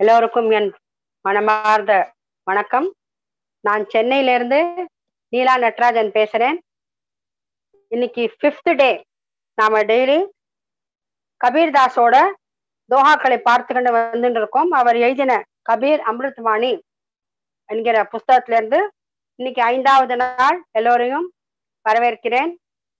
எல்லோருக்கும் என் மனமார்ந்த வணக்கம் நான் சென்னையிலிருந்து நீலா நட்ராஜன் பேசுறேன் இன்னைக்கு ஃபிஃப்த் டே நாம டெய்லி கபீர்தாஸோட தோஹாக்களை பார்த்துக்கிட்டு வந்துட்டு இருக்கோம் அவர் எழுதின கபீர் அமிர்த்வாணி என்கிற புஸ்தகத்துல இருந்து இன்னைக்கு ஐந்தாவது நாள் எல்லோரையும் வரவேற்கிறேன்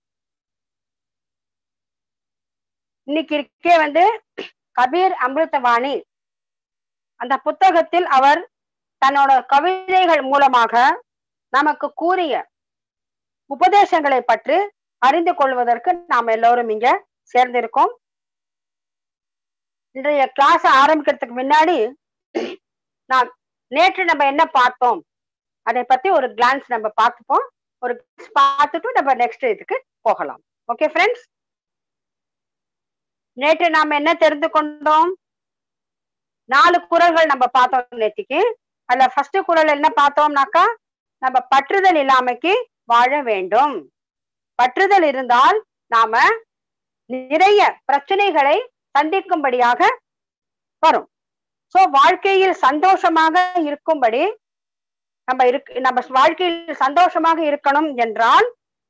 இன்னைக்கு இருக்கே வந்து கபீர் அமிர்தவாணி அந்த புத்தகத்தில் அவர் தன்னோட கவிதைகள் மூலமாக நமக்கு கூறிய உபதேசங்களை பற்றி அறிந்து கொள்வதற்கு நாம் எல்லோரும் இங்க சேர்ந்திருக்கோம் இன்றைய கிளாஸ் ஆரம்பிக்கிறதுக்கு முன்னாடி நான் நேற்று நம்ம என்ன பார்த்தோம் அதை பத்தி ஒரு கிளான்ஸ் நம்ம பார்த்துப்போம் ஒரு பார்த்துட்டு நம்ம நெக்ஸ்ட் இதுக்கு போகலாம் ஓகே ஃப்ரெண்ட்ஸ் நேற்று நாம என்ன தெரிந்து கொண்டோம் நாலு குரல்கள் நம்ம பார்த்தோம் நேற்றுக்கு அதுல ஃபர்ஸ்ட் குரல் என்ன பார்த்தோம்னாக்கா நம்ம பற்றுதல் இல்லாமைக்கு வாழ வேண்டும் பற்றுதல் இருந்தால் நாம நிறைய பிரச்சனைகளை சந்திக்கும்படியாக வரும் சோ வாழ்க்கையில் சந்தோஷமாக இருக்கும்படி நம்ம இருக்கு நம்ம வாழ்க்கையில் சந்தோஷமாக இருக்கணும் என்றால்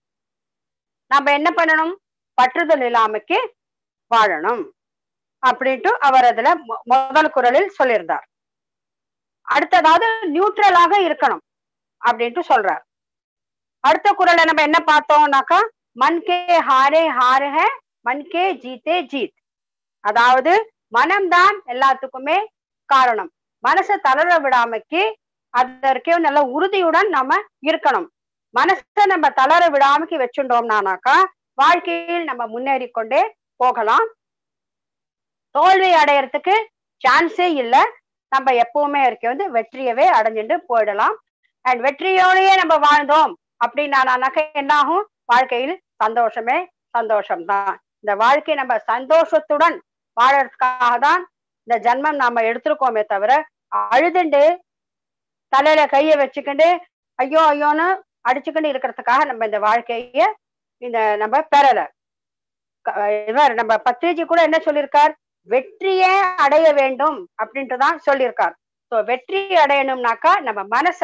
நம்ம என்ன பண்ணணும் பற்றுதல் இல்லாமைக்கு வாழணும் அப்படின்ட்டு அவர் அதுல முதல் குரலில் சொல்லியிருந்தார் அடுத்ததாவது நியூட்ரலாக இருக்கணும் அப்படின்ட்டு சொல்றார் அடுத்த குரலை நம்ம என்ன பார்த்தோம்னாக்கா மன்கே ஹாரே ஹார ஹே மன்கே ஜீத்தே ஜீத் அதாவது மனம்தான் எல்லாத்துக்குமே காரணம் மனசை தளர விடாமக்கு அதற்கே நல்ல உறுதியுடன் நம்ம இருக்கணும் மனசை நம்ம தளர விடாமக்கு வச்சுட்டோம்னாக்கா வாழ்க்கையில் நம்ம முன்னேறி கொண்டே போகலாம் தோல்வி அடையறதுக்கு சான்ஸே இல்லை நம்ம எப்பவுமே இருக்க வந்து வெற்றியவே அடைஞ்சுட்டு போயிடலாம் அண்ட் வெற்றியோடயே நம்ம வாழ்ந்தோம் அப்படின்னானாக்கா என்ன ஆகும் வாழ்க்கையில் சந்தோஷமே சந்தோஷம்தான் இந்த வாழ்க்கை நம்ம சந்தோஷத்துடன் வாழறதுக்காக தான் இந்த ஜென்மம் நாம எடுத்திருக்கோமே தவிர அழுதுண்டு தலையில கைய வச்சுக்கிண்டு ஐயோ ஐயோன்னு அடிச்சுக்கிட்டு இருக்கிறதுக்காக நம்ம இந்த வாழ்க்கைய இந்த நம்ம பெறல இவர் நம்ம பத்ரிஜி கூட என்ன சொல்லியிருக்கார் வெற்றியே அடைய வேண்டும் அப்படின்ட்டு தான் சொல்லியிருக்கார் ஸோ வெற்றி அடையணும்னாக்கா நம்ம மனச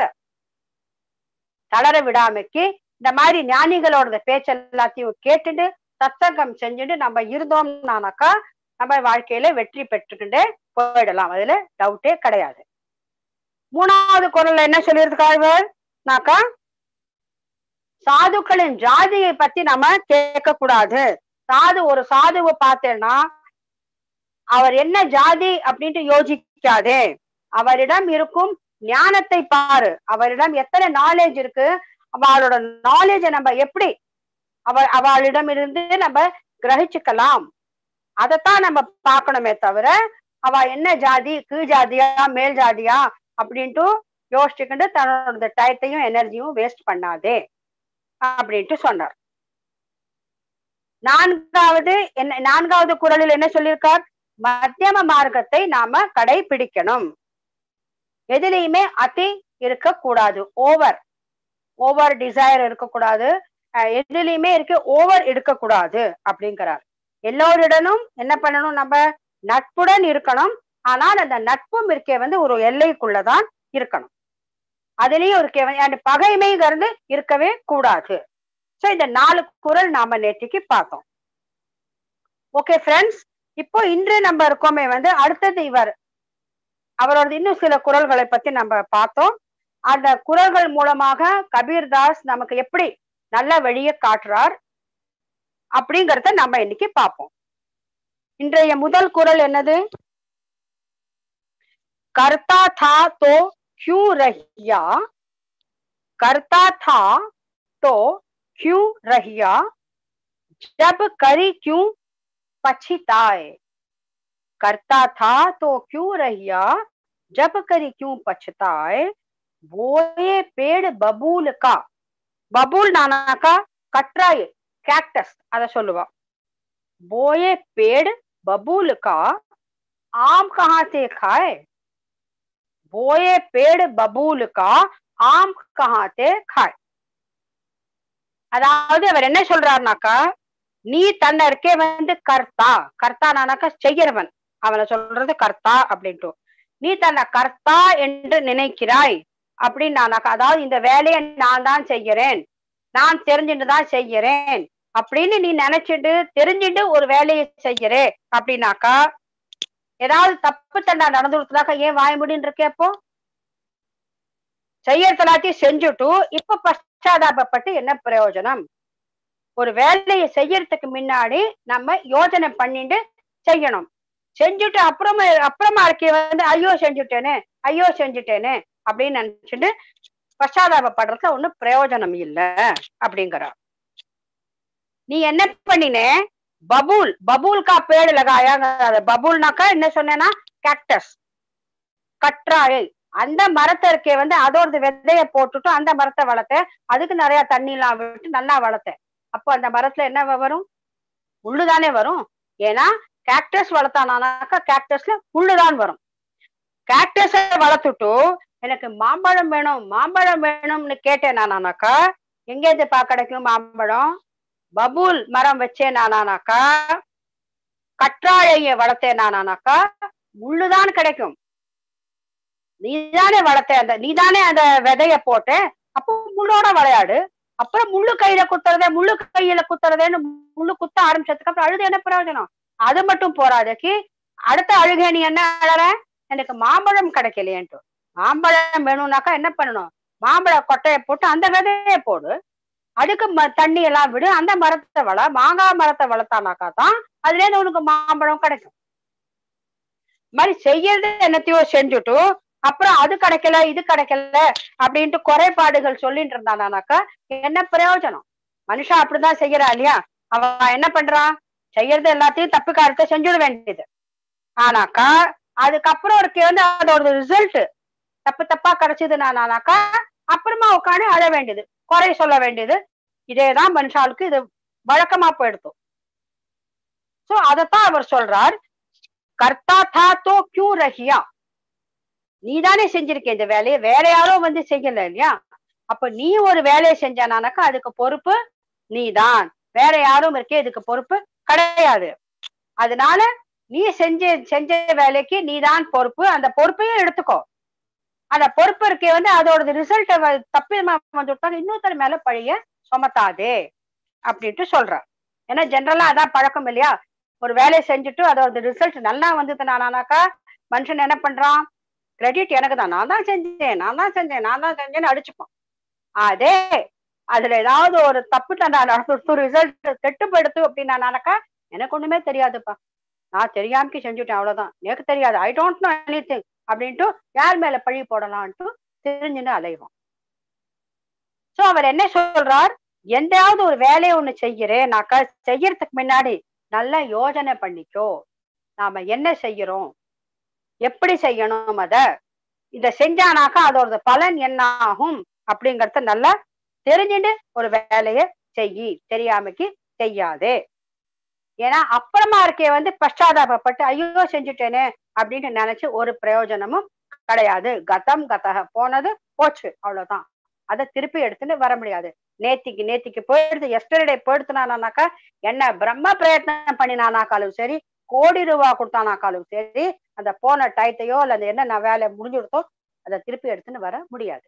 தளர விடாமக்கு இந்த மாதிரி ஞானிகளோட பேச்சு எல்லாத்தையும் கேட்டுட்டு சத்தங்கம் செஞ்சுட்டு நம்ம இருந்தோம்னாக்கா நம்ம வாழ்க்கையில வெற்றி பெற்றுக்கிட்டே போயிடலாம் அதுல டவுட்டே கிடையாது மூணாவது குரல்ல என்ன சொல்லியிருக்காருனாக்கா சாதுக்களின் ஜாதியை பத்தி நம்ம கேட்க கூடாது சாது ஒரு சாதுவை பார்த்தேன்னா அவர் என்ன ஜாதி அப்படின்ட்டு யோசிக்காதே அவரிடம் இருக்கும் ஞானத்தை பாரு அவரிடம் எத்தனை நாலேஜ் இருக்கு அவளோட நாலேஜ நம்ம எப்படி அவ அவளிடம் இருந்து நம்ம கிரகிச்சுக்கலாம் அதைத்தான் நம்ம பார்க்கணுமே தவிர அவ என்ன ஜாதி கீழ் ஜாதியா மேல் ஜாதியா அப்படின்ட்டு யோசிச்சுக்கிட்டு தன்னோட டயத்தையும் எனர்ஜியும் வேஸ்ட் பண்ணாதே அப்படின்ட்டு சொன்னார் நான்காவது என்ன நான்காவது குரலில் என்ன சொல்லியிருக்கார் மத்தியம மார்க்கத்தை நாம கடைபிடிக்கணும் எதுலையுமே அதி இருக்கக்கூடாது ஓவர் ஓவர் டிசைர் இருக்கக்கூடாது எதுலையுமே இருக்க ஓவர் எடுக்கக்கூடாது அப்படிங்கிறார் எல்லோரிடனும் என்ன பண்ணணும் நம்ம நட்புடன் இருக்கணும் ஆனால் அந்த நட்பும் இருக்கே வந்து ஒரு எல்லைக்குள்ளதான் இருக்கணும் அதுலயும் இருக்கே அந்த பகைமைங்கிறது இருக்கவே கூடாது சோ இந்த நாலு குரல் நாம நேற்றுக்கு பார்த்தோம் ஓகே ஃப்ரெண்ட்ஸ் இப்போ இன்று நம்ம இருக்கோமே வந்து அடுத்தது இவர் அவரோட இன்னும் சில குரல்களை பத்தி நம்ம பார்த்தோம் அந்த குரல்கள் மூலமாக கபீர்தாஸ் நமக்கு எப்படி நல்ல வழியை காட்டுறார் அப்படிங்கறத நம்ம இன்னைக்கு பார்ப்போம் இன்றைய முதல் குரல் என்னது கர்த்தா தா தோ क्यों रहिया करता था तो क्यों रहिया जब करी क्यों पछताए करता था तो क्यों रहिया जब करी क्यों पछताए बोए पेड़ बबूल का बबूल नाना का कटराय कैक्टस अத சொல்லுவா बोए पेड़ बबूल का आम कहाँ से खाए बोए पेड़ बबूल का आम कहाँ से खाए அதாவது அவர் என்ன சொல்றாருனாக்கா நீ தன்னருக்கே வந்து கர்த்தா கர்த்தானாக்கா செய்யறவன் அவனை சொல்றது கர்த்தா அப்படின்ட்டு நீ தன்னை கர்த்தா என்று நினைக்கிறாய் அப்படின்னு நான் அதாவது இந்த வேலையை நான் தான் செய்கிறேன் நான் தெரிஞ்சுட்டு தான் செய்கிறேன் அப்படின்னு நீ நினைச்சிட்டு தெரிஞ்சுட்டு ஒரு வேலையை செய்கிறே அப்படின்னாக்கா ஏதாவது தப்பு தண்டா நடந்து கொடுத்தனாக்கா ஏன் வாய முடின்னு இருக்கே அப்போ செய்யறது எல்லாத்தையும் செஞ்சுட்டு இப்ப பశ్చాதாபப்பட்டு என்ன பிரயோஜனம் ஒரு வேலையை செய்யறதுக்கு முன்னாடி நம்ம யோசனை பண்ணிட்டு செய்யணும் செஞ்சுட்டு அப்புறமா அப்புறமா இருக்கைய வந்து ஐயோ செஞ்சுட்டேனே ஐயோ செஞ்சுட்டேனே அப்படின்னு நினைச்சிட்டு பశ్చాதாபப்படுறதுல ஒண்ணும் பிரயோஜனம் இல்ல அப்படிங்கிறார் நீ என்ன பண்ணினே பபூல் பபூல் கா பேடு லகாயா பபூல்னாக்கா என்ன சொன்னேன்னா கேக்டஸ் கற்றாழை அந்த மரத்தை இருக்கே வந்து அதோட விதைய போட்டுட்டு அந்த மரத்தை வளர்த்தேன் அதுக்கு நிறைய தண்ணி எல்லாம் விட்டு நல்லா வளர்த்தேன் அப்போ அந்த மரத்துல என்ன வரும் முள்ளுதானே வரும் ஏன்னா கேக்டஸ் வளர்த்தானாக்கா கேக்டஸ்ல முள்ளுதான் வரும் கேக்டஸ வளர்த்துட்டு எனக்கு மாம்பழம் வேணும் மாம்பழம் வேணும்னு கேட்டேன் நானாக்கா எங்க இருந்து பா கிடைக்கும் மாம்பழம் பபூல் மரம் வச்சேன் நானானாக்கா கற்றாழைய வளர்த்தேன் நானானாக்கா முள்ளுதான் கிடைக்கும் நீதானே வளர்த்த அந்த நீதானே அந்த விதைய போட்ட அப்போ முள்ளோட விளையாடு அப்புறம் முள்ளு கையில குத்துறதே முள்ளு கையில குத்துறதேன்னு முள்ளு குத்த ஆரம்பிச்சதுக்கு அப்புறம் அழுது என்ன பிரயோஜனம் அது மட்டும் போறாதுக்கு அடுத்த அழுகை நீ என்ன அழற எனக்கு மாம்பழம் கிடைக்கலையேன்ட்டு மாம்பழம் வேணும்னாக்கா என்ன பண்ணணும் மாம்பழ கொட்டையை போட்டு அந்த விதைய போடு அதுக்கு ம- தண்ணி எல்லாம் விடு அந்த மரத்தை வள மாங்காய் மரத்தை வளர்த்தானாக்கா தான் அதுல இருந்து உனக்கு மாம்பழம் கிடைக்கும் இது மாதிரி செய்யறது என்னத்தையோ செஞ்சுட்டு அப்புறம் அது கிடைக்கல இது கிடைக்கல அப்படின்ட்டு குறைபாடுகள் சொல்லிட்டு இருந்தானாக்கா என்ன பிரயோஜனம் மனுஷா அப்படிதான் செய்யறா இல்லையா அவன் என்ன பண்றான் செய்யறது எல்லாத்தையும் தப்பு காரியத்தை செஞ்சுட வேண்டியது ஆனாக்கா அதுக்கப்புறம் ஒரு வந்து அதோட ரிசல்ட் தப்பு தப்பா கிடைச்சதுனானாக்கா அப்புறமா உட்காந்து அழ வேண்டியது குறை சொல்ல வேண்டியது இதேதான் மனுஷாளுக்கு இது வழக்கமா போயிடுத்து சோ அதத்தான் அவர் சொல்றார் கர்த்தா தா தோ கியூ ரஹியா நீதானே செஞ்சிருக்க இந்த வேலையை வேற யாரோ வந்து செய்யல இல்லையா அப்ப நீ ஒரு வேலையை செஞ்சானாக்கா அதுக்கு பொறுப்பு நீதான் வேற யாரும் இருக்கே இதுக்கு பொறுப்பு கிடையாது அதனால நீ செஞ்ச செஞ்ச வேலைக்கு நீதான் பொறுப்பு அந்த பொறுப்பையும் எடுத்துக்கோ அந்த பொறுப்பு இருக்கே வந்து அதோட ரிசல்ட் தப்பிதமா வந்துட்டாங்க இன்னொருத்தர் மேல பழிய சுமத்தாதே அப்படின்ட்டு சொல்றார் ஏன்னா ஜென்ரலா அதான் பழக்கம் இல்லையா ஒரு வேலையை செஞ்சுட்டு அதோட ரிசல்ட் நல்லா வந்ததுனானாக்கா மனுஷன் என்ன பண்றான் கிரெடிட் எனக்கு தான் நான் தான் செஞ்சேன் நான் தான் செஞ்சேன் நான் தான் செஞ்சேன்னு அடிச்சுப்பான் அதே அதுல ஏதாவது ஒரு தப்பு தண்டா நடந்து ரிசல்ட் கெட்டு போயிடுத்து அப்படின்னானாக்கா எனக்கு ஒண்ணுமே தெரியாதுப்பா நான் தெரியாமக்கு செஞ்சுட்டேன் அவ்வளவுதான் எனக்கு தெரியாது I don't know anything அப்படின்ட்டு யார் மேல பழி போடலான்ட்டு தெரிஞ்சுன்னு அலைவோம் சோ அவர் என்ன சொல்றார் எந்தாவது ஒரு வேலையை ஒண்ணு செய்யறேனாக்கா செய்யறதுக்கு முன்னாடி நல்லா யோசனை பண்ணிக்கோ நாம என்ன செய்யறோம் எப்படி செய்யணும் அத இத செஞ்சானாக்கா அதோட பலன் என்ன ஆகும் அப்படிங்கறத நல்லா தெரிஞ்சுட்டு ஒரு வேலைய செய்யி தெரியாமக்கு செய்யாதே ஏன்னா அப்புறமா இருக்கே வந்து பశ్చాதாபப்பட்டு ஐயோ செஞ்சுட்டேனே அப்படின்னு நினைச்சு ஒரு பிரயோஜனமும் கிடையாது கதம் கதக போனது போச்சு அவ்வளவுதான் அதை திருப்பி எடுத்துட்டு வர முடியாது நேத்திக்கு நேத்திக்கு போயிடுது எஸ்டர்டே போயிடுத்துனானாக்கா என்ன பிரம்ம பிரயத்னம் பண்ணினானாக்காலும் சரி கோடி ரூபா கொடுத்தானாக்காலும் சரி அந்த போன டயத்தையோ அல்ல அந்த என்ன நான் வேலை முடிஞ்சுடுத்தோ அதை திருப்பி எடுத்துன்னு வர முடியாது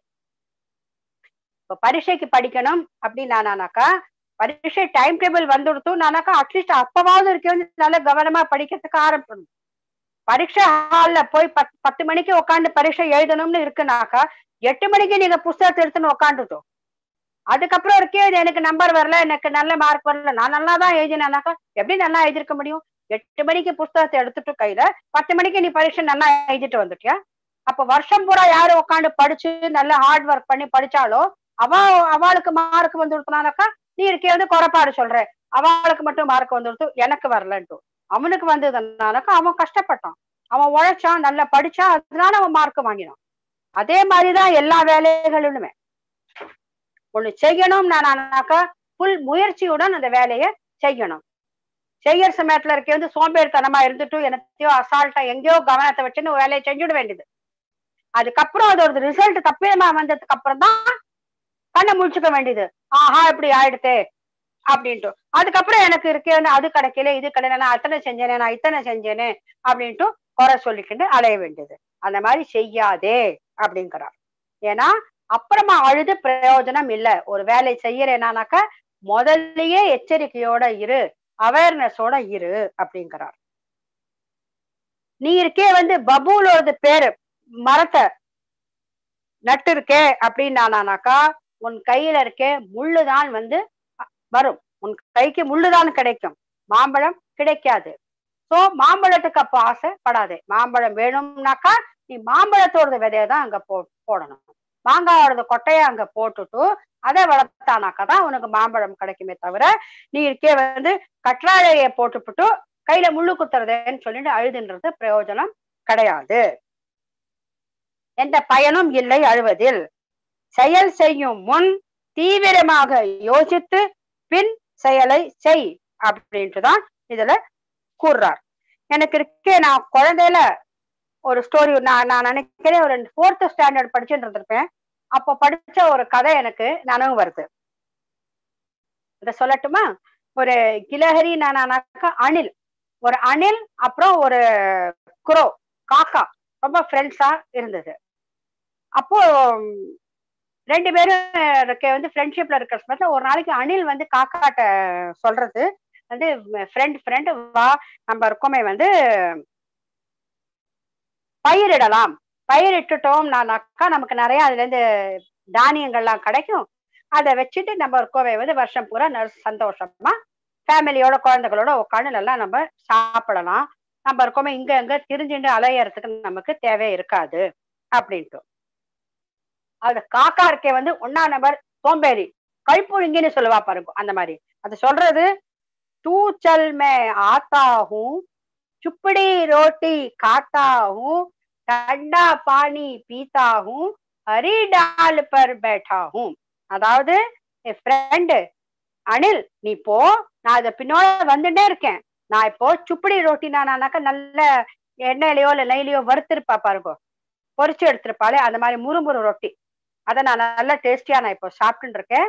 இப்ப பரீட்சைக்கு படிக்கணும் அப்படின்னானாக்கா பரீட்சை டைம் டேபிள் வந்துடுத்தும் நானாக்கா அட்லீஸ்ட் அப்பவாவது இருக்க வந்து நல்லா கவனமா படிக்கிறதுக்கு ஆரம்பிக்கணும் பரீட்சை ஹால்ல போய் பத் பத்து மணிக்கு உட்காந்து பரீட்சை எழுதணும்னு இருக்குனாக்கா எட்டு மணிக்கு நீங்க புஸ்தகத்தை எடுத்துன்னு உட்காந்துட்டோம் அதுக்கப்புறம் இருக்கே இது எனக்கு நம்பர் வரல எனக்கு நல்ல மார்க் வரல நான் நல்லா தான் எழுதினானாக்கா எப்படி நல்லா எழுதிருக்க முடியும் எட்டு மணிக்கு புஸ்தகத்தை எடுத்துட்டு கையில பத்து மணிக்கு நீ பரீட்சை நல்லா எழுதிட்டு வந்துட்டியா அப்ப வருஷம் பூரா யாரு உட்காந்து படிச்சு நல்ல ஹார்ட் ஒர்க் பண்ணி படிச்சாலோ அவ அவளுக்கு மார்க் வந்து கொடுத்தனாக்கா நீ இருக்கே வந்து குறைபாடு சொல்ற அவளுக்கு மட்டும் மார்க் வந்து எனக்கு வரலன்ட்டு அவனுக்கு வந்ததுனாக்கா அவன் கஷ்டப்பட்டான் அவன் உழைச்சான் நல்லா படிச்சான் அதனால அவன் மார்க் வாங்கினான் அதே மாதிரிதான் எல்லா வேலைகளிலுமே ஒண்ணு செய்யணும் நானாக்கா புல் முயற்சியுடன் அந்த வேலையை செய்யணும் செய்யற சமயத்துல இருக்க வந்து சோம்பேறித்தனமா இருந்துட்டு எனத்தையோ அசால்ட்டா எங்கேயோ கவனத்தை வச்சுன்னு வேலையை செஞ்சுட வேண்டியது அதுக்கப்புறம் அதோட ரிசல்ட் தப்பியமா வந்ததுக்கு அப்புறம் தான் கண்ணை முழிச்சுக்க வேண்டியது ஆஹா இப்படி ஆயிடுத்தே அப்படின்ட்டு அதுக்கப்புறம் எனக்கு இருக்கே அது கிடைக்கல இது கிடைக்கல நான் அத்தனை செஞ்சேனே நான் இத்தனை செஞ்சேனே அப்படின்ட்டு குறை சொல்லிக்கிட்டு அலைய வேண்டியது அந்த மாதிரி செய்யாதே அப்படிங்கிறார் ஏன்னா அப்புறமா அழுது பிரயோஜனம் இல்ல ஒரு வேலை செய்யறேனானாக்கா முதல்லயே எச்சரிக்கையோட இரு அவேர்னஸோட இரு அப்படிங்கிறார் நீ இருக்கே வந்து பபூலோடது பேரு மரத்தை நட்டு இருக்கே அப்படின்னானாக்கா உன் கையில இருக்கே முள்ளுதான் வந்து வரும் உன் கைக்கு முள்ளுதான் கிடைக்கும் மாம்பழம் கிடைக்காது சோ மாம்பழத்துக்கு அப்போ ஆசைப்படாதே மாம்பழம் வேணும்னாக்கா நீ மாம்பழத்தோட விதைய தான் அங்க போ போடணும் மாங்காயோட கொட்டைய அங்க போட்டுட்டு அதை வளர்த்தானாக்கா தான் உனக்கு மாம்பழம் கிடைக்குமே தவிர நீ இருக்கே வந்து கற்றாழைய போட்டுப்புட்டு கையில முள்ளு குத்துறதேன்னு சொல்லிட்டு அழுதுன்றது பிரயோஜனம் கிடையாது எந்த பயனும் இல்லை அழுவதில் செயல் செய்யும் முன் தீவிரமாக யோசித்து பின் செயலை செய் அப்படின்ட்டுதான் இதுல கூறுறார் எனக்கு இருக்கே நான் குழந்தையில ஒரு ஸ்டோரி நான் நான் நினைக்கிறேன் ஒரு ஃபோர்த் ஸ்டாண்டர்ட் படிச்சுட்டு இருந்திருப்பேன் அப்போ படிச்ச ஒரு கதை எனக்கு நினைவு வருது இத சொல்லட்டுமா ஒரு கிலஹரி நானாக்கா அணில் ஒரு அணில் அப்புறம் ஒரு குரோ காக்கா ரொம்ப ஃப்ரெண்ட்ஸா இருந்தது அப்போ ரெண்டு பேரும் வந்து ஃப்ரெண்ட்ஷிப்ல இருக்கிற சமயத்துல ஒரு நாளைக்கு அணில் வந்து காக்காட்ட சொல்றது வந்து ஃப்ரெண்ட் ஃப்ரெண்ட் வா நம்ம இருக்கோமே வந்து பயிரிடலாம் பயிரிட்டுட்டோம் நானாக்கா நமக்கு நிறைய அதுல இருந்து தானியங்கள்லாம் கிடைக்கும் அதை வச்சுட்டு நம்ம இருக்கோமே வந்து வருஷம் பூரா சந்தோஷமா ஃபேமிலியோட குழந்தைகளோட உட்காந்து நல்லா நம்ம சாப்பிடலாம் நம்ம இருக்கோமே இங்க அங்க திரிஞ்சுட்டு அலையறதுக்கு நமக்கு தேவை இருக்காது அப்படின்ட்டு அது காக்கா இருக்கே வந்து ஒன்னா நம்பர் சோம்பேறி கழிப்புழுங்கின்னு சொல்லுவா பாருங்க அந்த மாதிரி அது சொல்றது तू चल मैं आता हूँ चुपड़ी रोटी खाता हूँ ठंडा पानी पीता हूँ हरी डाल पर बैठा हूँ அதாவது என் ஃப்ரெண்டு அனில் நீ போ நான் இதை பின்னோட வந்துட்டே இருக்கேன் நான் இப்போ சுப்படி ரொட்டி நானாக்கா நல்ல எண்ணெயிலையோ இல்லை நெய்லையோ வறுத்திருப்பா பாருங்க பொரிச்சு எடுத்திருப்பாளே அந்த மாதிரி முறுமுறு ரொட்டி அதை நான் நல்லா டேஸ்டியா நான் இப்போ சாப்பிட்டுட்டு இருக்கேன்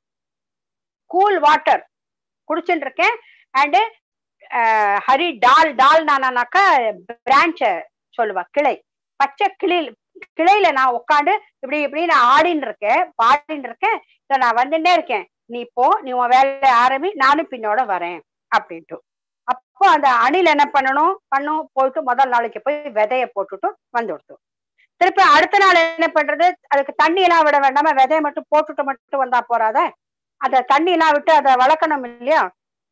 கூல் வாட்டர் குடிச்சுட்டு இருக்கேன் அண்டு ஹரி டால் டால் நானாக்கா பிரான்ச்ச சொல்லுவா கிளை பச்சை கிளி கிளையில நான் உட்காந்து இப்படி இப்படி நான் ஆடின்னு இருக்கேன் பாடின்னு இருக்கேன் இதை நான் வந்துட்டே இருக்கேன் நீ போ நீ உன் வேலையை ஆரம்பி நானும் பின்னோட வரேன் அப்படின்ட்டு அப்போ அந்த அணில் என்ன பண்ணணும் பண்ணும் போயிட்டு முதல் நாளைக்கு போய் விதைய போட்டுட்டு வந்து கொடுத்தோம் திருப்பி அடுத்த நாள் என்ன பண்றது அதுக்கு தண்ணி எல்லாம் விட வேண்டாம விதைய மட்டும் போட்டுட்டு மட்டும் வந்தா போறாத அத தண்ணி எல்லாம் விட்டு அதை வளர்க்கணும் இல்லையா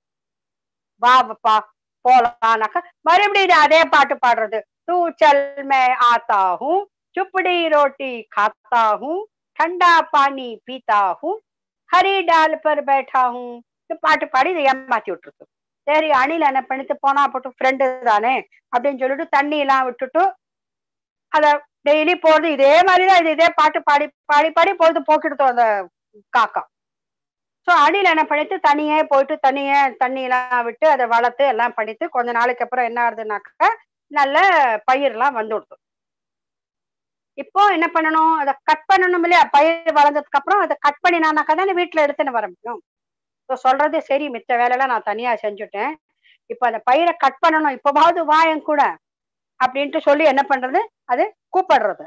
வா பா போலாம்னாக்கா மறுபடியும் அதே பாட்டு பாடுறது தூ சல் மே ஆத்தா ஹூ சுப்படி ரோட்டி खाता हूँ ठंडा पानी पीता हूँ ஹரி டால் பர் பேட்டா ஹூ பாட்டு பாடி இதை ஏமாத்தி விட்டுருக்கு சரி அணில் என்ன பண்ணிட்டு போனா போட்டு ஃப்ரெண்டு தானே அப்படின்னு சொல்லிட்டு தண்ணி எல்லாம் விட்டுட்டு அத டெய்லி போறது இதே மாதிரிதான் இது இதே பாட்டு பாடி பாடி பாடி பொழுது போக்கிடுத்தோம் அந்த காக்கா ஸோ அணில் என்ன பண்ணிட்டு தனியே போயிட்டு தனியே தண்ணி எல்லாம் விட்டு அதை வளர்த்து எல்லாம் பண்ணிட்டு கொஞ்ச நாளைக்கு அப்புறம் என்ன ஆகுதுனாக்கா நல்ல பயிர்லாம் வந்து விடுது இப்போ என்ன பண்ணணும் அதை கட் பண்ணணும் இல்லையா பயிர் வளர்ந்ததுக்கு அப்புறம் அதை கட் பண்ணினானாக்கா தானே வீட்டுல எடுத்துன்னு வர முடியும் ஸோ சொல்றது சரி மிச்ச வேலையெல்லாம் நான் தனியா செஞ்சுட்டேன் இப்போ அந்த பயிரை கட் பண்ணணும் இப்போவாவது வா என் கூட அப்படின்ட்டு சொல்லி என்ன பண்றது அது கூப்பிடுறது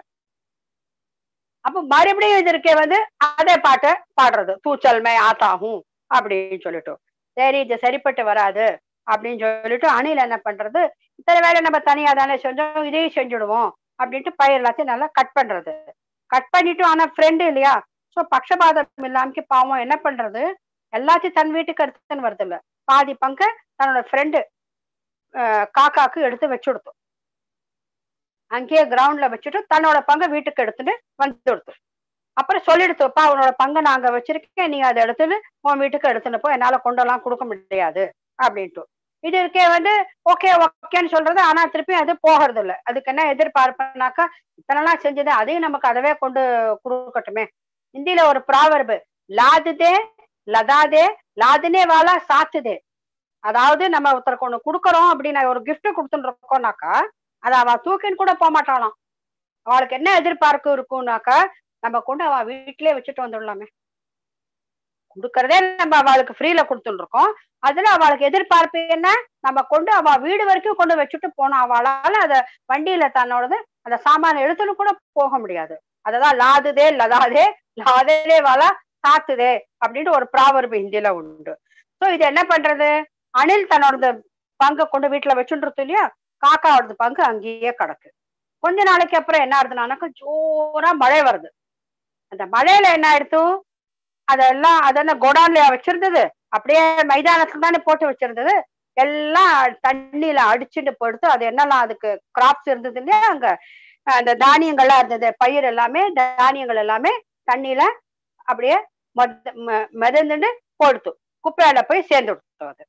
அப்ப மறுபடியும் இது இருக்கே வந்து அதே பாட்டை பாடுறது தூச்சல்மை ஆத்தாகும் அப்படின்னு சொல்லிட்டு சரி இது சரிப்பட்டு வராது அப்படின்னு சொல்லிட்டு அணில் என்ன பண்றது இத்தனை வேலை நம்ம தனியா தானே செஞ்சோம் இதையும் செஞ்சுடுவோம் அப்படின்ட்டு பயிர் எல்லாத்தையும் நல்லா கட் பண்றது கட் பண்ணிட்டு ஆனா ஃப்ரெண்டு இல்லையா ஸோ பக்ஷபாதம் இல்லாமக்கு பாவம் என்ன பண்றது எல்லாத்தையும் தன் வீட்டுக்கு எடுத்துன்னு வருது இல்ல பாதி பங்க தன்னோட ஃப்ரெண்டு காக்காக்கு எடுத்து வச்சு கொடுத்தோம் அங்கேயே கிரவுண்ட்ல வச்சுட்டு தன்னோட பங்கை வீட்டுக்கு எடுத்துட்டு வந்து கொடுத்து அப்புறம் சொல்லிடுத்தோப்பா உன்னோட பங்கை நாங்க வச்சிருக்கேன் நீ அதை எடுத்துட்டு உன் வீட்டுக்கு எடுத்துன்னு போ என்னால கொண்டெல்லாம் கொடுக்க முடியாது அப்படின்ட்டு இது இருக்கே வந்து ஓகே ஓகேன்னு சொல்றது ஆனா திருப்பி அது போகிறது இல்லை அதுக்கு என்ன எதிர்பார்ப்புனாக்கா இத்தனைலாம் செஞ்சது அதையும் நமக்கு அதவே கொண்டு கொடுக்கட்டுமே ஹிந்தியில ஒரு ப்ராவர்பு லாதுதே லதாதே லாதுனே வாலா சாத்துதே அதாவது நம்ம ஒருத்தருக்கு ஒண்ணு கொடுக்குறோம் அப்படின்னு ஒரு கிஃப்ட் கொடுத்துட்டு இருக்கோம்னாக்கா அதை அவ தூக்கின்னு கூட போக மாட்டாளாம் அவளுக்கு என்ன எதிர்பார்ப்பு இருக்கும்னாக்கா நம்ம கொண்டு அவ வீட்டிலேயே வச்சுட்டு வந்துடலாமே கொடுக்கறதே நம்ம அவளுக்கு ஃப்ரீல கொடுத்துட்டு இருக்கோம் அதுல அவளுக்கு எதிர்பார்ப்பு என்ன நம்ம கொண்டு அவ வீடு வரைக்கும் கொண்டு வச்சுட்டு போனோம் அவளால அத வண்டியில தன்னோடது அந்த சாமான எடுத்துன்னு கூட போக முடியாது அததான் லாதுதே லதாதே லாதே வாலா சாத்துதே அப்படின்ட்டு ஒரு ப்ராவர்பு ஹிந்தியில உண்டு சோ இது என்ன பண்றது அணில் தன்னோட பங்கை கொண்டு வீட்டுல வச்சுட்டு இல்லையா காக்காவோடது பங்கு அங்கேயே கிடக்கு கொஞ்ச நாளைக்கு அப்புறம் என்ன ஆகுதுனாக்கா ஜோரா மழை வருது அந்த மழையில என்ன ஆயிடுத்து அதெல்லாம் அதென்ன கோடான்லயா வச்சிருந்தது அப்படியே மைதானத்துல தானே போட்டு வச்சிருந்தது எல்லாம் தண்ணியில அடிச்சுட்டு போயிடுத்து அது என்னெல்லாம் அதுக்கு கிராப்ஸ் இருந்தது இல்லையா அங்க அந்த தானியங்கள்லாம் இருந்தது பயிர் எல்லாமே தானியங்கள் எல்லாமே தண்ணியில அப்படியே மிதந்துட்டு போடுத்து குப்பையால போய் சேர்ந்து விடுத்து அது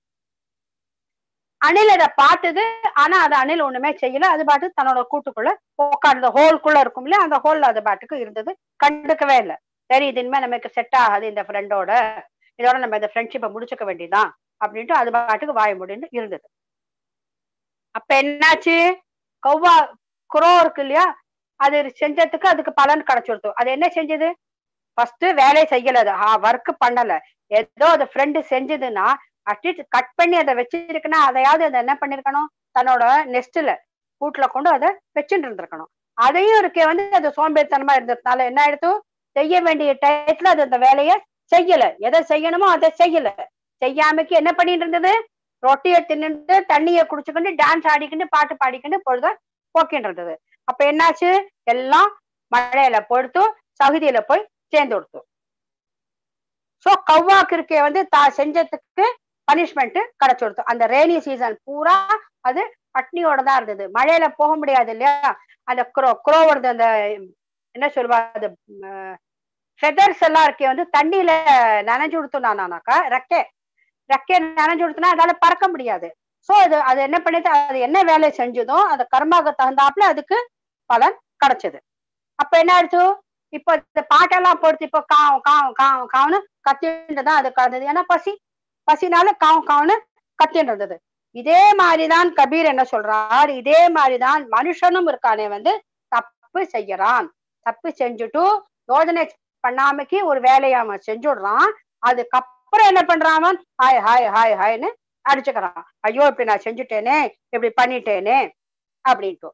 அணில் அதை பார்த்தது ஆனா அது அணில் ஒண்ணுமே செய்யல அது பாட்டு தன்னோட கூட்டுக்குள்ள உட்கார்ந்த ஹோல்குள்ள இருக்கும் இல்லையா அந்த ஹோல்ல அது பாட்டுக்கு இருந்தது கண்டுக்கவே இல்லை சரி இது இனிமே நமக்கு செட் ஆகாது இந்த ஃப்ரெண்டோட இதோட நம்ம இந்த ஃப்ரெண்ட்ஷிப்பை முடிச்சுக்க வேண்டியதான் அப்படின்ட்டு அது பாட்டுக்கு வாய முடின்னு இருந்தது அப்ப என்னாச்சு கௌவா குரோ இருக்கு இல்லையா அது செஞ்சதுக்கு அதுக்கு பலன் கிடைச்சிருத்து அது என்ன செஞ்சது ஃபர்ஸ்ட் வேலையை செய்யல அது ஒர்க் பண்ணல ஏதோ அது ஃப்ரெண்டு செஞ்சதுன்னா அட்லீஸ்ட் கட் பண்ணி அதை வச்சிருக்குன்னா அதையாவது அதை என்ன பண்ணிருக்கணும் தன்னோட நெஸ்ட்ல கூட்டுல கொண்டு அதை வச்சுட்டு இருந்திருக்கணும் அதையும் இருக்க வந்து அது சோம்பேறித்தனமா இருந்ததுனால என்ன ஆயிடுத்து செய்ய வேண்டிய டயத்துல அது அந்த வேலையை செய்யல எதை செய்யணுமோ அதை செய்யல செய்யாமக்கு என்ன பண்ணிட்டு இருந்தது ரொட்டியை தின்னுட்டு தண்ணியை குடிச்சுக்கிட்டு டான்ஸ் ஆடிக்கிட்டு பாட்டு பாடிக்கிட்டு பொழுத போக்கிட்டு இருந்தது அப்ப என்னாச்சு எல்லாம் மழையில பொடுத்து சகுதியில போய் சேர்ந்து கொடுத்து சோ கவ்வாக்கு இருக்கே வந்து தா செஞ்சதுக்கு பனிஷ்மெண்ட் கிடைச்சு கொடுத்து அந்த ரெய்னி சீசன் பூரா அது பட்னியோட தான் இருந்தது மழையில போக முடியாது இல்லையா அந்த குரோ குரோவோடது அந்த என்ன சொல்லுவா அது ஃபெதர்ஸ் எல்லாம் இருக்கே வந்து தண்ணியில நனைஞ்சு கொடுத்தோம்னாக்கா ரெக்கே ரெக்கே நனைஞ்சு கொடுத்தனா அதால பறக்க முடியாது சோ அது அது என்ன பண்ணிட்டு அது என்ன வேலை செஞ்சதோ அந்த கர்மாக தகுந்தாப்புல அதுக்கு பலன் கிடைச்சது அப்ப என்ன ஆயிடுச்சு இப்ப இந்த பாட்டெல்லாம் போடுத்து இப்ப காவும் காவும் காவும் காவுன்னு கத்திட்டு தான் அது கலந்தது ஏன்னா பசி பசினால காவும் காவுன்னு கத்தின்னு இருந்தது இதே மாதிரிதான் கபீர் என்ன சொல்றார் இதே மாதிரிதான் மனுஷனும் இருக்கானே வந்து தப்பு செய்யறான் தப்பு செஞ்சுட்டு யோஜனை பண்ணாமக்கு ஒரு வேலையை அவன் செஞ்சுடுறான் அதுக்கப்புறம் என்ன பண்றான் அவன் ஹாய் ஹாய் ஹாய் ஹாய்னு அடிச்சுக்கிறான் ஐயோ இப்படி நான் செஞ்சுட்டேனே இப்படி பண்ணிட்டேனே அப்படின்ட்டு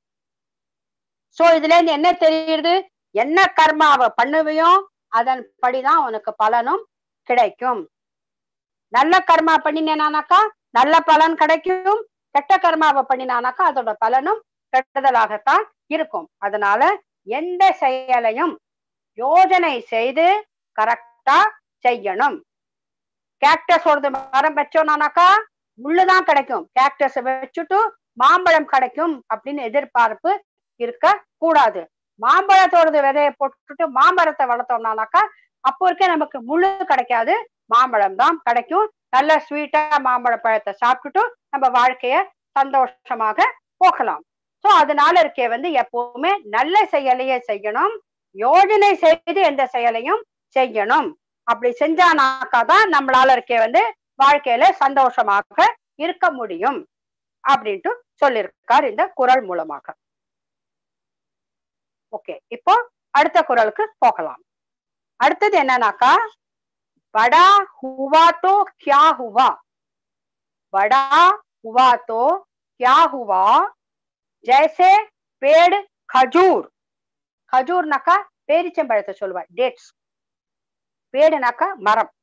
சோ இதுல இருந்து என்ன தெரியுது என்ன கர்மாவை பண்ணுவையோ அதன் படிதான் உனக்கு பலனும் கிடைக்கும் நல்ல கர்மா பண்ணினேனானாக்கா நல்ல பலன் கிடைக்கும் கெட்ட கர்மாவை பண்ணினானாக்கா அதோட பலனும் கெட்டதலாகத்தான் இருக்கும் அதனால எந்த செயலையும் யோஜனை செய்து கரெக்டா செய்யணும் கேக்டஸோடது மரம் வச்சோம்னாக்கா முள்ளுதான் கிடைக்கும் கேக்டஸ் வச்சுட்டு மாம்பழம் கிடைக்கும் அப்படின்னு எதிர்பார்ப்பு இருக்க கூடாது மாம்பழத்தோடது விதையை போட்டுட்டு மாம்பழத்தை வளர்த்தோம்னாக்கா அப்போ இருக்க நமக்கு முள்ளு கிடைக்காது மாம்பழம் தான் கிடைக்கும் நல்ல ஸ்வீட்டா மாம்பழ பழத்தை சாப்பிட்டுட்டு நம்ம வாழ்க்கைய சந்தோஷமாக போகலாம் சோ அதனால இருக்கே வந்து எப்பவுமே நல்ல செயலையே செய்யணும் யோஜனை செய்து எந்த செயலையும் செய்யணும் அப்படி செஞ்சானாக்கா தான் நம்மளால இருக்கே வந்து வாழ்க்கையில சந்தோஷமாக இருக்க முடியும் அப்படின்ட்டு சொல்லியிருக்கார் இந்த குரல் மூலமாக ஓகே இப்போ அடுத்த குரலுக்கு போகலாம் அடுத்தது என்னன்னாக்கா बड़ा हुआ तो क्या हुआ बड़ा हुआ तो क्या हुआ जैसे पेड़ खजूर खजूरனாக்கா பேரிச்சம்பழத்தை சொல்லுவா டேட்ஸ் பேடுனாக்கா மரம்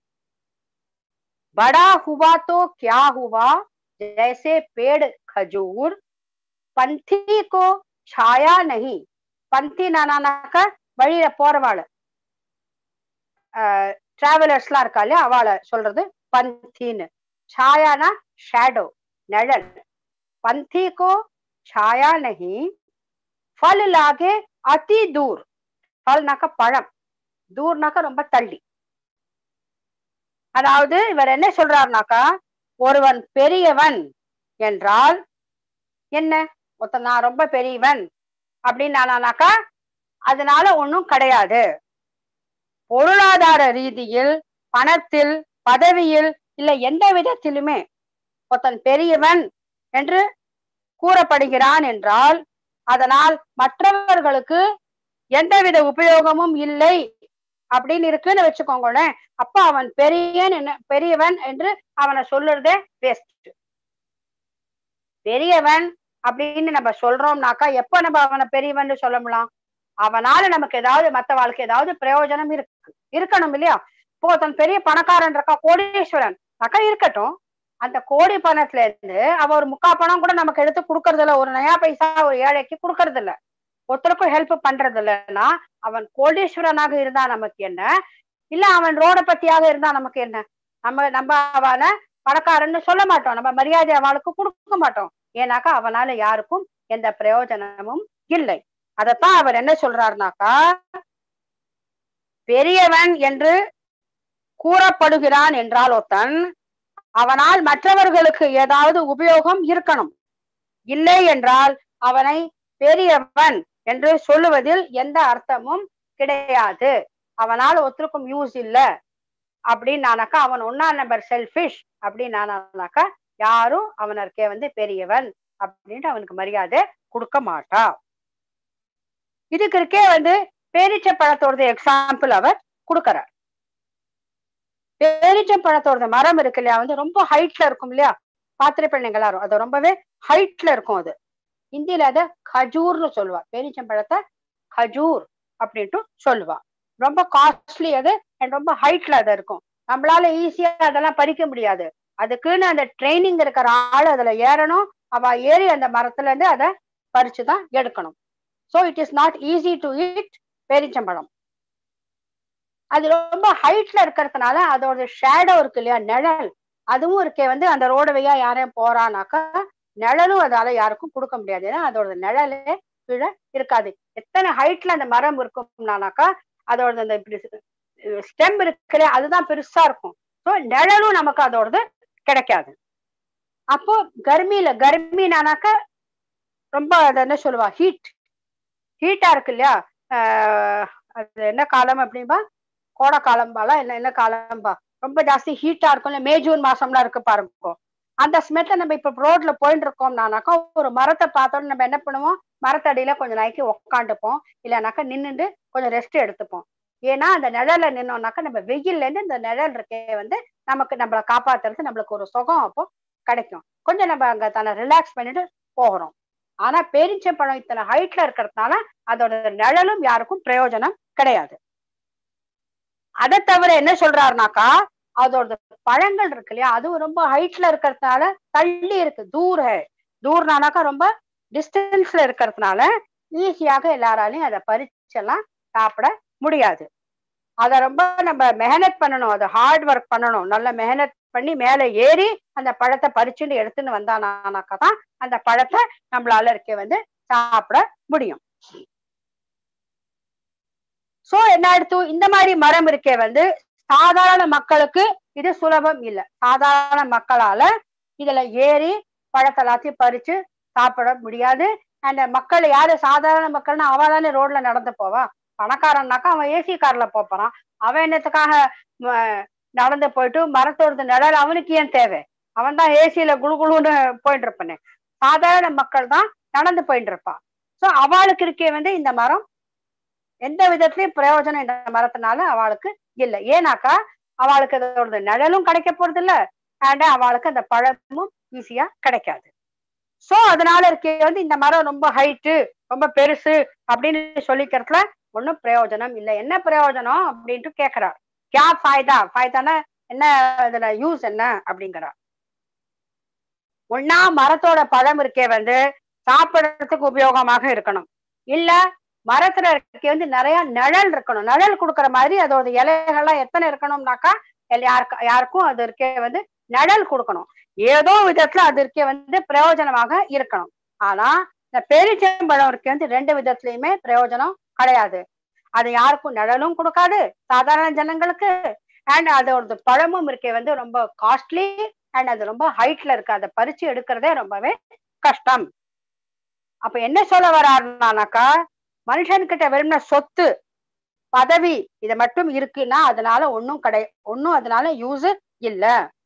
बड़ा हुआ तो क्या हुआ जैसे पेड़ खजूर पंथी को छाया नहीं பந்தி நானாக்கா வழியில போறவாள் டிராவலர்ஸ்லாம் இருக்கா இல்லையா அவளை சொல்றது பந்தின்னு छायाना ஷேடோ நிழல் पंथी को छाया नहीं फल लागे अति दूर ஃபல்னாக்கா பழம் தூர்னாக்கா ரொம்ப தள்ளி அதாவது இவர் என்ன சொல்றாருனாக்கா ஒருவன் பெரியவன் என்றால் என்ன ஒருத்தன் நான் ரொம்ப பெரியவன் அப்படின்னானாக்கா அதனால ஒண்ணும் கிடையாது பொருளாதார ரீதியில் பணத்தில் பதவியில் இல்ல எந்த விதத்திலுமே ஒருத்தன் பெரியவன் என்று கூறப்படுகிறான் என்றால் அதனால் மற்றவர்களுக்கு எந்தவித உபயோகமும் இல்லை அப்படின்னு இருக்குன்னு வச்சுக்கோங்களேன் அப்ப அவன் பெரியன் என்ன பெரியவன் என்று அவனை சொல்லுறதே வேஸ்ட் பெரியவன் அப்படின்னு நம்ம சொல்றோம்னாக்கா எப்ப நம்ம அவனை பெரியவன் சொல்ல முடியலாம் அவனால நமக்கு ஏதாவது மத்த வாழ்க்கை ஏதாவது பிரயோஜனம் இருக்கு இருக்கணும் இல்லையா இப்போ தன் பெரிய பணக்காரன் இருக்கா கோடீஸ்வரன் அக்கா இருக்கட்டும் அந்த கோடி பணத்துல இருந்து அவ ஒரு முக்கா பணம் கூட நமக்கு எடுத்து கொடுக்கறது இல்ல ஒரு நயா பைசா ஒரு ஏழைக்கு கொடுக்கறது இல்ல ஒருத்தருக்கும் ஹெல்ப் பண்றது இல்லைன்னா அவன் கோடீஸ்வரனாக இருந்தா நமக்கு என்ன இல்ல அவன் ரோட பத்தியாக இருந்தா நமக்கு என்ன நம்ம நம்ம அவனை பணக்காரன்னு சொல்ல மாட்டோம் நம்ம மரியாதை அவனுக்கு கொடுக்க மாட்டோம் ஏன்னாக்கா அவனால யாருக்கும் எந்த பிரயோஜனமும் இல்லை அதத்தான் அவர் என்ன சொல்றாருனாக்கா பெரியவன் என்று கூறப்படுகிறான் என்றால் ஒருத்தன் அவனால் மற்றவர்களுக்கு ஏதாவது உபயோகம் இருக்கணும் இல்லை என்றால் அவனை பெரியவன் என்று சொல்லுவதில் எந்த அர்த்தமும் கிடையாது அவனால் ஒருத்தருக்கும் யூஸ் இல்ல அப்படின்னானாக்கா அவன் ஒன்னா நம்பர் செல்ஃபிஷ் அப்படின்னானாக்கா யாரும் அவனருக்கே வந்து பெரியவன் அப்படின்ட்டு அவனுக்கு மரியாதை கொடுக்க மாட்டா இதுக்கு இருக்கே வந்து பேரிச்ச பழத்தோட எக்ஸாம்பிள் அவர் கொடுக்கறார் பேரிச்சம் பழத்தோட மரம் இருக்கு இல்லையா வந்து ரொம்ப ஹைட்ல இருக்கும் இல்லையா பார்த்திருப்பேன் எல்லாரும் அது ரொம்பவே ஹைட்ல இருக்கும் அது ஹிந்தியில அத கஜூர்னு சொல்லுவா பேரிச்சம் பழத்தை கஜூர் அப்படின்ட்டு சொல்லுவா ரொம்ப காஸ்ட்லி அது அண்ட் ரொம்ப ஹைட்ல அது இருக்கும் நம்மளால ஈஸியா அதெல்லாம் பறிக்க முடியாது அதுக்குன்னு அந்த ட்ரைனிங் இருக்கிற ஆள் அதுல ஏறணும் அவ ஏறி அந்த மரத்துல இருந்து அதை பறிச்சுதான் எடுக்கணும் so it is not easy to eat பேரிச்சம்பழம் அது ரொம்ப ஹைட்ல இருக்கிறதுனால அதோட ஷேடோ இருக்கு இல்லையா நிழல் அதுவும் இருக்கே வந்து அந்த ரோடு வழியா யாரையும் போறானாக்கா நிழலும் அதால யாருக்கும் கொடுக்க முடியாது ஏன்னா அதோட நிழலே கீழே இருக்காது எத்தனை ஹைட்ல அந்த மரம் இருக்கும்னாக்கா அதோட அந்த இப்படி ஸ்டெம் இருக்கு இல்லையா அதுதான் பெருசா இருக்கும் ஸோ நிழலும் நமக்கு அதோடது கிடைக்காது அப்போ கர்மியில கர்மினானாக்கா ரொம்ப அது என்ன சொல்லுவா ஹீட் ஹீட்டா இருக்கு இல்லையா ஆஹ் அது என்ன காலம் அப்படின்பா கோடை காலம்பாலா இல்ல என்ன காலம்பா ரொம்ப ஜாஸ்தி ஹீட்டா இருக்கும் இல்ல மே ஜூன் மாசம்லாம் இருக்கு பாருங்க அந்த ஸ்மெல்ல நம்ம இப்ப ரோட்ல போயிட்டு இருக்கோம்னாக்கா ஒரு மரத்தை பார்த்தோன்னு நம்ம என்ன பண்ணுவோம் மரத்தடியில கொஞ்சம் நாளைக்கு உக்காந்துப்போம் இல்லைனாக்கா நின்றுட்டு கொஞ்சம் ரெஸ்ட் எடுத்துப்போம் ஏன்னா அந்த நிழல்ல நின்னோம்னாக்கா நம்ம வெயில்ல இருந்து இந்த நிழல் இருக்கே வந்து நமக்கு நம்மளை காப்பாத்துறது நம்மளுக்கு ஒரு சுகம் அப்போ கிடைக்கும் கொஞ்சம் நம்ம அங்க தன்னை ரிலாக்ஸ் பண்ணிட்டு போகிறோம் ஆனா பேரிச்சம்பழம் இத்தனை ஹைட்ல இருக்கிறதுனால அதோட நிழலும் யாருக்கும் பிரயோஜனம் கிடையாது அதை தவிர என்ன சொல்றாருனாக்கா அதோட பழங்கள் இருக்கு இல்லையா அதுவும் ரொம்ப ஹைட்ல இருக்கிறதுனால தள்ளி இருக்கு தூர தூர்னானாக்கா ரொம்ப டிஸ்டன்ஸ்ல இருக்கிறதுனால ஈஸியாக எல்லாராலையும் அதை பறிச்செல்லாம் சாப்பிட முடியாது அதை ரொம்ப நம்ம மெஹனத் பண்ணணும் அதை ஹார்ட் ஒர்க் பண்ணணும் நல்ல மெஹனத் பண்ணி மேல ஏறி அந்த பழத்தை பறிச்சுட்டு எடுத்துன்னு வந்தானாக்கா தான் அந்த பழத்தை நம்மளால இருக்க வந்து சாப்பிட முடியும் சோ என்ன எடுத்து இந்த மாதிரி மரம் இருக்கே வந்து சாதாரண மக்களுக்கு இது சுலபம் இல்லை சாதாரண மக்களால இதுல ஏறி பழத்தை எல்லாத்தையும் பறிச்சு சாப்பிட முடியாது அந்த மக்கள் யாரு சாதாரண மக்கள்னா அவ தானே ரோட்ல நடந்து போவா பணக்காரன்னாக்கா அவன் ஏசி கார்ல போறான் அவன் என்னத்துக்காக நடந்து போயிட்டு மரத்தோட நிழல் அவனுக்கு ஏன் தேவை அவன் தான் ஏசியில குழு குழுன்னு போயிட்டு இருப்பானே சாதாரண மக்கள் தான் நடந்து போயிட்டு இருப்பான் சோ அவளுக்கு இருக்கே வந்து இந்த மரம் எந்த விதத்திலயும் பிரயோஜனம் இந்த மரத்தினால அவளுக்கு இல்லை ஏன்னாக்கா அவளுக்கு அதோட நிழலும் கிடைக்க போறது இல்ல அண்ட் அவளுக்கு அந்த பழமும் ஈஸியா கிடைக்காது சோ அதனால இருக்கே வந்து இந்த மரம் ரொம்ப ஹைட்டு ரொம்ப பெருசு அப்படின்னு சொல்லிக்கிறதுல ஒன்றும் பிரயோஜனம் இல்லை என்ன பிரயோஜனம் அப்படின்ட்டு கேக்குறார் கியா ஃபாய்தா ஃபாய்தானா என்ன இதுல யூஸ் என்ன அப்படிங்கிறார் ஒன்னா மரத்தோட பழம் இருக்கே வந்து சாப்பிடறதுக்கு உபயோகமாக இருக்கணும் இல்ல மரத்துல இருக்க வந்து நிறைய நிழல் இருக்கணும் நிழல் கொடுக்குற மாதிரி அதோட இலைகள்லாம் எத்தனை இருக்கணும்னாக்கா யாருக்கு யாருக்கும் அது இருக்கே வந்து நிழல் கொடுக்கணும் ஏதோ விதத்துல அது இருக்கே வந்து பிரயோஜனமாக இருக்கணும் ஆனா இந்த பேரிச்சம்பழம் இருக்கே வந்து ரெண்டு விதத்துலயுமே பிரயோஜனம் கிடையாது அது யாருக்கும் நிழலும் கொடுக்காது சாதாரண ஜனங்களுக்கு அண்ட் அதோட பழமும் இருக்கே வந்து ரொம்ப காஸ்ட்லி அண்ட் அது ரொம்ப ஹைட்ல இருக்கு அதை பறிச்சு எடுக்கிறதே ரொம்பவே கஷ்டம் அப்ப என்ன சொல்ல வர்றாருனாக்கா மனுஷன்கிட்ட வெறும்ன சொத்து பதவி இது மட்டும் இருக்குன்னா அதனால ஒன்னும் கிடை ஒன்னும் அதனால யூஸ் இல்ல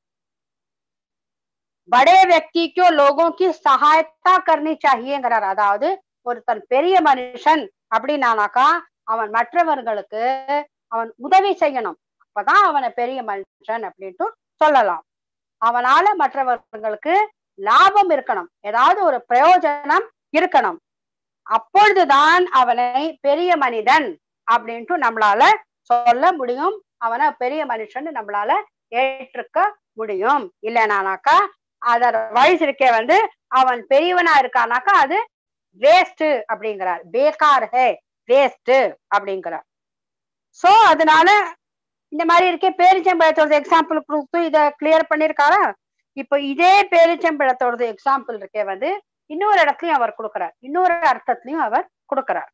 படே व्यक्ति லோகோं की சகாயத்தா करनी चाहिएங்கிறார் அதாவது ஒரு தன் பெரிய மனுஷன் அப்படின்னானாக்கா அவன் மற்றவர்களுக்கு அவன் உதவி செய்யணும் அப்பதான் அவனை பெரிய மனுஷன் அப்படின்ட்டு சொல்லலாம் அவனால மற்றவர்களுக்கு லாபம் இருக்கணும் ஏதாவது ஒரு பிரயோஜனம் இருக்கணும் அப்பொழுதுதான் அவனை பெரிய மனிதன் அப்படின்ட்டு நம்மளால சொல்ல முடியும் அவனை பெரிய மனுஷன் நம்மளால ஏற்றுக்க முடியும் இல்லைனானாக்கா அதர் வயசு இருக்கே வந்து அவன் பெரியவனா இருக்கானாக்கா அது வேஸ்ட் அப்படிங்கிறார் பேக்கார் ஹே வேஸ்ட் அப்படிங்கிறார் சோ அதனால இந்த மாதிரி இருக்கே பேரிச்சம்பழத்தோட எக்ஸாம்பிள் கொடுத்து இதை கிளியர் பண்ணிருக்காரா இப்போ இதே பேரிச்சம்பழத்தோட எக்ஸாம்பிள் இருக்கே வந்து இன்னொரு இடத்துலயும் அவர் கொடுக்கிறார் இன்னொரு அர்த்தத்திலையும் அவர் கொடுக்கிறார்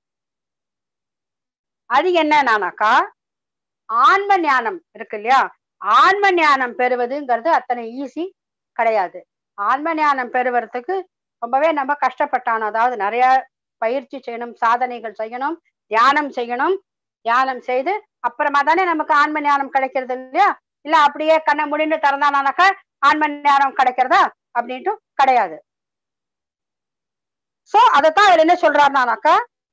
அது என்னன்னாக்கா ஆன்ம ஞானம் இருக்கு இல்லையா ஆன்ம ஞானம் பெறுவதுங்கிறது அத்தனை ஈஸி கிடையாது ஆன்ம ஞானம் பெறுவதற்கு ரொம்பவே நம்ம கஷ்டப்பட்டானோம் அதாவது நிறைய பயிற்சி செய்யணும் சாதனைகள் செய்யணும் தியானம் செய்யணும் தியானம் செய்து அப்புறமா தானே நமக்கு ஆன்ம ஞானம் கிடைக்கிறது இல்லையா இல்ல அப்படியே கண்ணை முடிந்து திறந்தானாக்கா ஆன்ம ஞானம் கிடைக்கிறதா அப்படின்ட்டு கிடையாது சோ அதைத்தான் அவர் என்ன சொல்றாருனாக்கா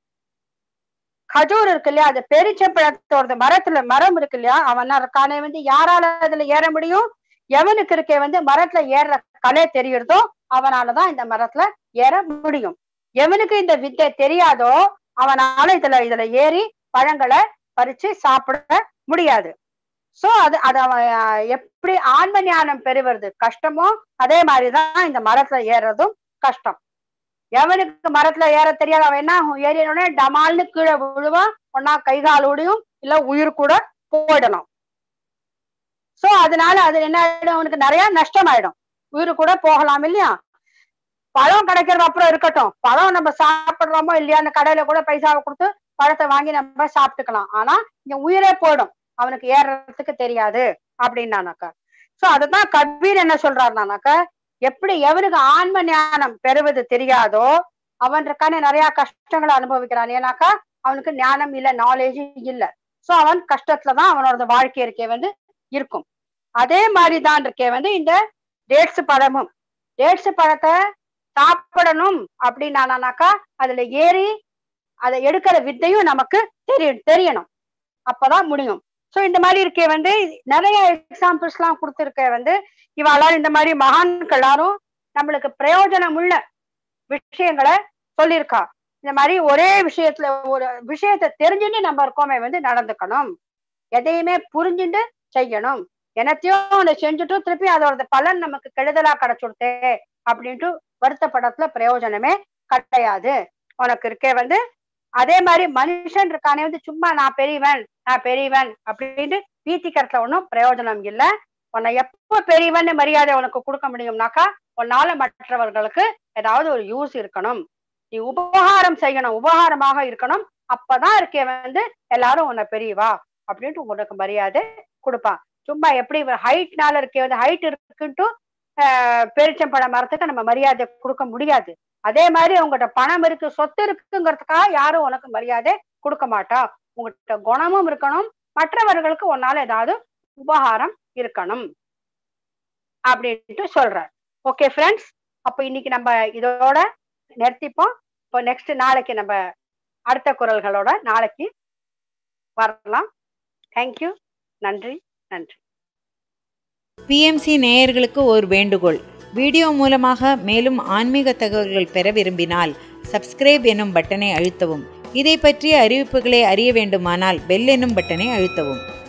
கஜூர் இருக்கு இல்லையா அது பேரிச்சம்பழத்தோட மரத்துல மரம் இருக்கு இல்லையா அவன் இருக்கானே வந்து யாரால அதுல ஏற முடியும் எவனுக்கு இருக்கே வந்து மரத்துல ஏறுற கலை தெரியுறதோ அவனாலதான் இந்த மரத்துல ஏற முடியும் எவனுக்கு இந்த வித்தை தெரியாதோ அவனால இதுல இதுல ஏறி பழங்களை பறிச்சு சாப்பிட முடியாது சோ அது அது அவன் எப்படி ஆன்ம ஞானம் பெறுவது கஷ்டமோ அதே மாதிரிதான் இந்த மரத்துல ஏறுறதும் கஷ்டம் எவனுக்கு மரத்துல ஏற தெரியாது அவன் என்ன ஏறினோடனே டமால்னு கீழே விழுவான் ஒன்னா கை கால் ஓடியும் இல்ல உயிர் கூட போயிடணும் சோ அதனால அது என்ன ஆயிடும் அவனுக்கு நிறைய நஷ்டம் ஆயிடும் உயிர் கூட போகலாம் இல்லையா பழம் கிடைக்கிறது அப்புறம் இருக்கட்டும் பழம் நம்ம சாப்பிடுறோமோ இல்லையா அந்த கடையில கூட பைசாவை கொடுத்து பழத்தை வாங்கி நம்ம சாப்பிட்டுக்கலாம் ஆனா இங்க உயிரே போயிடும் அவனுக்கு ஏறுறதுக்கு தெரியாது அப்படின்னானாக்கா சோ அதுதான் கபீர் என்ன சொல்றாருனாக்கா எப்படி எவனுக்கு ஆன்ம ஞானம் பெறுவது தெரியாதோ அவனுக்கான நிறைய கஷ்டங்களை அனுபவிக்கிறான் ஏன்னாக்கா அவனுக்கு ஞானம் இல்ல நாலேஜ் இல்ல சோ அவன் கஷ்டத்துலதான் அவனோட வாழ்க்கை இருக்கே வந்து இருக்கும் அதே மாதிரிதான் இருக்கே வந்து இந்த டேட்ஸ் பழமும் டேட்ஸ் பழத்தை சாப்பிடணும் அப்படின்னானாக்கா அதுல ஏறி அதை எடுக்கிற வித்தையும் நமக்கு தெரிய தெரியணும் அப்பதான் முடியும் சோ இந்த மாதிரி இருக்கே வந்து நிறைய எக்ஸாம்பிள்ஸ் எல்லாம் கொடுத்துருக்க வந்து இவாளால் இந்த மாதிரி மகான்கள் எல்லாரும் நம்மளுக்கு பிரயோஜனம் உள்ள விஷயங்களை சொல்லியிருக்கா இந்த மாதிரி ஒரே விஷயத்துல ஒரு விஷயத்த தெரிஞ்சுட்டு நம்ம இருக்கோமே வந்து நடந்துக்கணும் எதையுமே புரிஞ்சுட்டு செய்யணும் என்னத்தையும் ஒண்ணு செஞ்சுட்டு திருப்பி அதோட பலன் நமக்கு கெடுதலா கிடைச்சுடுத்தே அப்படின்ட்டு வருத்தப்படத்துல பிரயோஜனமே கிடையாது உனக்கு இருக்கே வந்து அதே மாதிரி மனுஷன் இருக்கானே வந்து சும்மா நான் பெரியவன் நான் பெரியவன் அப்படின்ட்டு பீத்திக்கிறதுல ஒன்றும் பிரயோஜனம் இல்லை உன்னை எப்போ பெரியவன் மரியாதை உனக்கு கொடுக்க முடியும்னாக்கா உன்னால மற்றவர்களுக்கு ஏதாவது ஒரு யூஸ் இருக்கணும் நீ உபகாரம் செய்யணும் உபகாரமாக இருக்கணும் அப்பதான் இருக்கே வந்து எல்லாரும் உன்னை பெரியவா அப்படின்ட்டு உனக்கு மரியாதை கொடுப்பான் சும்மா எப்படி ஹைட்னால இருக்கே வந்து ஹைட் இருக்குன்ட்டு பேரிச்சம்பழ மரத்துக்கு நம்ம மரியாதை கொடுக்க முடியாது அதே மாதிரி உங்ககிட்ட பணம் இருக்கு சொத்து இருக்குங்கிறதுக்காக யாரும் உனக்கு மரியாதை கொடுக்க மாட்டா உங்ககிட்ட குணமும் இருக்கணும் மற்றவர்களுக்கு உன்னால ஏதாவது உபகாரம் இருக்கணும் அப்படின்ட்டு சொல்றார் ஓகே ஃப்ரெண்ட்ஸ் அப்போ இன்னைக்கு நம்ம இதோட நிறுத்திப்போம் இப்போ நெக்ஸ்ட் நாளைக்கு நம்ம அடுத்த குரல்களோட நாளைக்கு வரலாம் தேங்க்யூ நன்றி நன்றி பிஎம்சி நேயர்களுக்கு ஒரு வேண்டுகோள் வீடியோ மூலமாக மேலும் ஆன்மீக தகவல்கள் பெற விரும்பினால் சப்ஸ்கிரைப் எனும் பட்டனை அழுத்தவும் இதை பற்றிய அறிவிப்புகளை அறிய வேண்டுமானால் பெல் என்னும் பட்டனை அழுத்தவும்